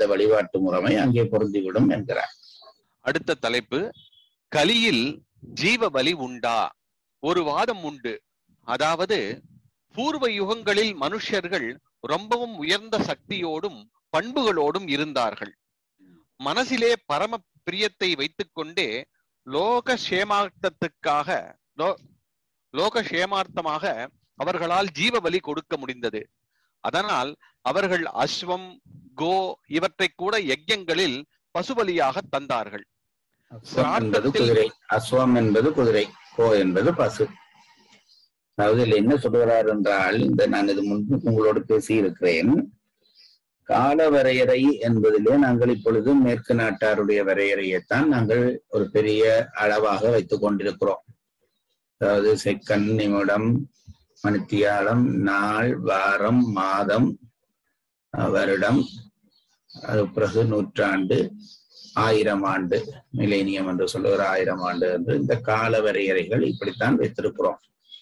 அந்த வழிபாட்டு முறைமை அங்கே பொருந்திவிடும் என்கிறார் அடுத்த தலைப்பு கலியில் ஜீவ பலி உண்டா ஒரு வாதம் உண்டு அதாவது பூர்வ யுகங்களில் மனுஷர்கள் ரொம்பவும் உயர்ந்த சக்தியோடும் பண்புகளோடும் இருந்தார்கள் மனசிலே பரம பிரியத்தை வைத்துக்கொண்டே லோக சேமார்த்தத்துக்காக லோ- லோக சேமார்த்தமாக அவர்களால் ஜீவ பலி கொடுக்க முடிந்தது அதனால் அவர்கள் அஸ்வம் கோ இவற்றை கூட யஜ்யங்களில் பசுபலியாக தந்தார்கள் அஸ்வம் என்பது சிரார்த்தத்தில் குதிரை அஸ்வம் என்பது குதிரை கோ என்பது பசு அதாவது இதுல என்ன சொல்கிறார் என்றால் இந்த நான் இது முன்பு உங்களோடு பேசி இருக்கிறேன் கால வரையறை என்பதிலே நாங்கள் இப்பொழுது மேற்கு நாட்டாருடைய வரையறையைத்தான் நாங்கள் ஒரு பெரிய அளவாக வைத்துக் கொண்டிருக்கிறோம் அதாவது செக்கன் நிமிடம் மணித்தியாலம் நாள் வாரம் மாதம் அஹ், வருடம் அது பிறகு நூற்றாண்டு ஆயிரம் ஆண்டு மிலேனியம் என்று சொல்லுகிற ஆயிரம் ஆண்டு என்று இந்த கால வரையறைகள் இப்படித்தான் வைத்திருக்கிறோம்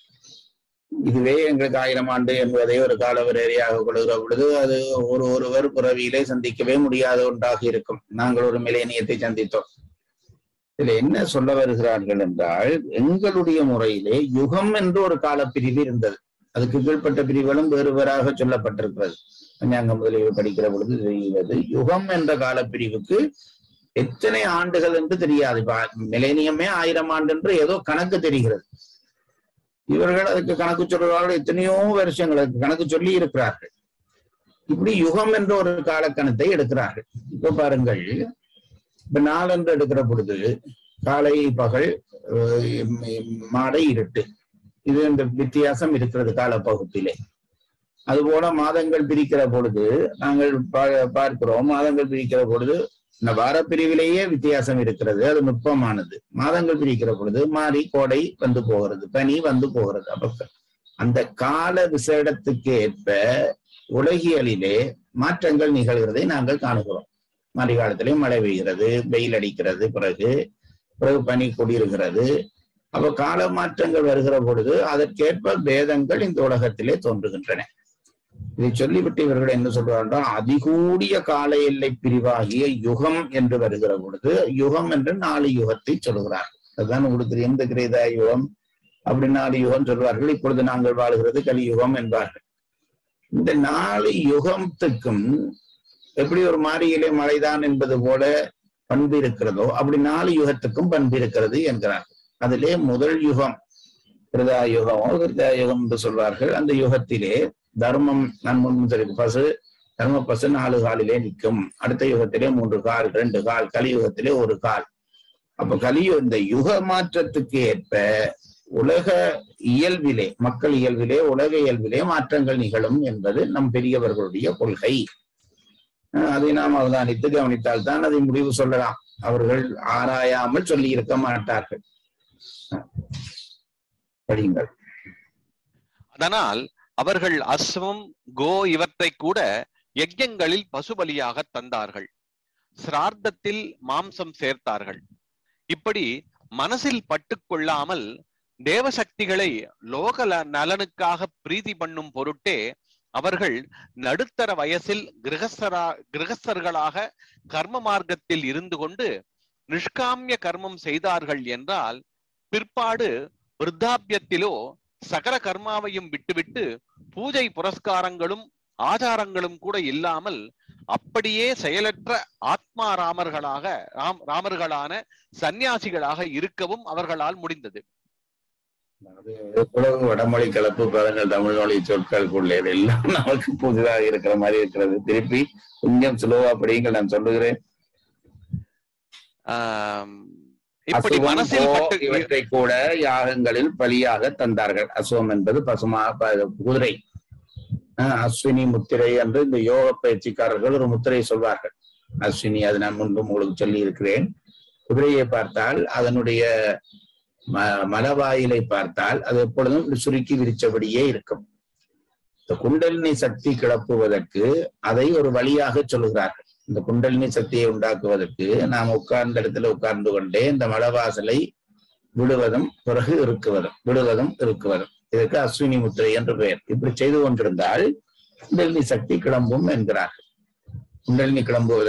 இதுவே எங்களுக்கு ஆயிரம் ஆண்டு என்பதை ஒரு கால வரையறையாக கொள்கிற பொழுது அது ஒரு ஒருவர் பிறவியிலே சந்திக்கவே முடியாத ஒன்றாக இருக்கும் நாங்கள் ஒரு மிலேனியத்தை சந்தித்தோம் இதுல என்ன சொல்ல வருகிறார்கள் என்றால் எங்களுடைய முறையிலே யுகம் என்று ஒரு காலப்பிரிவு இருந்தது அதுக்கு கீழ்ப்பட்ட பிரிவுகளும் வேறு வேறாக சொல்லப்பட்டிருக்கிறது பஞ்சாங்க முதலில் படிக்கிற பொழுது தெரிகிறது யுகம் என்ற காலப்பிரிவுக்கு எத்தனை ஆண்டுகள் என்று தெரியாது இப்ப மிலேனியமே ஆயிரம் ஆண்டு என்று ஏதோ கணக்கு தெரிகிறது இவர்கள் அதுக்கு கணக்கு சொல்றார்கள் எத்தனையோ வருஷங்கள் அதுக்கு கணக்கு சொல்லி இருக்கிறார்கள் இப்படி யுகம் என்ற ஒரு காலக்கணத்தை எடுக்கிறார்கள் இப்ப பாருங்கள் இப்ப நாளென்று எடுக்கிற பொழுது காலை பகல் அஹ் மாலை இருட்டு இது இந்த வித்தியாசம் இருக்கிறது காலப்பகுப்பிலே அதுபோல மாதங்கள் பிரிக்கிற பொழுது நாங்கள் பா- பார்க்கிறோம் மாதங்கள் பிரிக்கிற பொழுது இந்த வாரப்பிரிவிலேயே வித்தியாசம் இருக்கிறது அது நுட்பமானது மாதங்கள் பிரிக்கிற பொழுது மாறி கோடை வந்து போகிறது பனி வந்து போகிறது அப்ப அந்த கால விசேடத்துக்கு ஏற்ப உலகியலிலே மாற்றங்கள் நிகழ்கிறதை நாங்கள் காணுகிறோம் மாறி காலத்திலே மழை பெய்கிறது வெயில் அடிக்கிறது பிறகு பிறகு பனி குடியிருக்கிறது அப்ப கால மாற்றங்கள் வருகிற பொழுது அதற்கேற்ப பேதங்கள் இந்த உலகத்திலே தோன்றுகின்றன இதை சொல்லிவிட்டு இவர்கள் என்ன சொல்றார்கள் அதிகூடிய கால எல்லை பிரிவாகிய யுகம் என்று வருகிற பொழுது யுகம் என்று நாலு யுகத்தை சொல்கிறார் அதுதான் உங்களுக்கு எந்த கிரேதா யுகம் அப்படி நாலு யுகம் சொல்வார்கள் இப்பொழுது நாங்கள் வாழுகிறது கலியுகம் என்பார்கள் இந்த நாலு யுகத்துக்கும் எப்படி ஒரு மாறியிலே மழைதான் என்பது போல பண்பு இருக்கிறதோ அப்படி நாலு யுகத்துக்கும் பண்பு இருக்கிறது என்கிறார்கள் அதிலே முதல் யுகம் கிருதா யுகம் கிருதா யுகம் என்று சொல்வார்கள் அந்த யுகத்திலே தர்மம் நான் முன்பு தெரியும் பசு தர்ம பசு நாலு காலிலே நிற்கும் அடுத்த யுகத்திலே மூன்று கால் ரெண்டு கால் கலியுகத்திலே ஒரு கால் அப்ப கலியு இந்த யுக மாற்றத்துக்கு ஏற்ப உலக இயல்பிலே மக்கள் இயல்பிலே உலக இயல்பிலே மாற்றங்கள் நிகழும் என்பது நம் பெரியவர்களுடைய கொள்கை அஹ் அதை நாம் அவதானித்து கவனித்தால் தான் அதை முடிவு சொல்லலாம் அவர்கள் ஆராயாமல் சொல்லி இருக்க மாட்டார்கள் அஹ் படியுங்கள் அதனால் அவர்கள் அஸ்வம் கோ இவற்றை கூட யஜ்யங்களில் பசுபலியாக தந்தார்கள் சிரார்த்தத்தில் மாம்சம் சேர்த்தார்கள் இப்படி மனசில் பட்டுக் கொள்ளாமல் தேவசக்திகளை லோக ல- நலனுக்காக பிரீதி பண்ணும் பொருட்டே அவர்கள் நடுத்தர வயசில் கிரகஸ்தரா கிரகஸ்தர்களாக கர்ம மார்க்கத்தில் இருந்து கொண்டு நிஷ்காமிய கர்மம் செய்தார்கள் என்றால் பிற்பாடு விருத்தாபியத்திலோ சகல கர்மாவையும் விட்டுவிட்டு பூஜை புரஸ்காரங்களும் ஆச்சாரங்களும் கூட இல்லாமல் அப்படியே செயலற்ற ஆத்மா ராமர்களாக ராம் ராமர்களான சந்நியாசிகளாக இருக்கவும் அவர்களால் முடிந்தது அதாவது உலக வடமொழி கலப்பு பதங்கள் தமிழ் மொழி சொற்களுக்குள்ளே எல்லாம் நமக்கு புதிதாக இருக்கிற மாதிரி இருக்கிறது திருப்பி கொஞ்சம் சுலோவா படியுங்கள் நான் சொல்லுகிறேன் ஆம், இப்படி அசுவம், மனசில் கோ பட்டு இவற்றை கூட யாகங்களில் பலியாக தந்தார்கள் அசுவம் என்பது பசுமா ப- குதிரை அஹ் அஸ்வினி முத்திரை என்று இந்த யோக பயிற்சிக்காரர்கள் ஒரு முத்திரை சொல்வார்கள் அஸ்வினி அது நான் முன்பு உங்களுக்கு சொல்லி இருக்கிறேன் குதிரையை பார்த்தால் அதனுடைய ம- மலவாயிலை பார்த்தால் அது எப்பொழுதும் இப்படி சுருக்கி விரிச்சபடியே இருக்கும் இந்த குண்டலினி சக்தி கிளப்புவதற்கு அதை ஒரு வழியாக சொல்லுகிறார்கள் இந்த குண்டலினி சக்தியை உண்டாக்குவதற்கு நாம் உட்கார்ந்த இடத்துல உட்கார்ந்து கொண்டே இந்த மலவாசலை விடுவதும் பிறகு இருக்குவதும் விடுவதும் இருக்குவதும் இதற்கு அஸ்வினி முத்திரை என்று பெயர் இப்படி செய்து கொண்டிருந்தால் குண்டலினி சக்தி கிளம்பும் என்கிறார்கள் குண்டலினி கிளம்புவதற்கு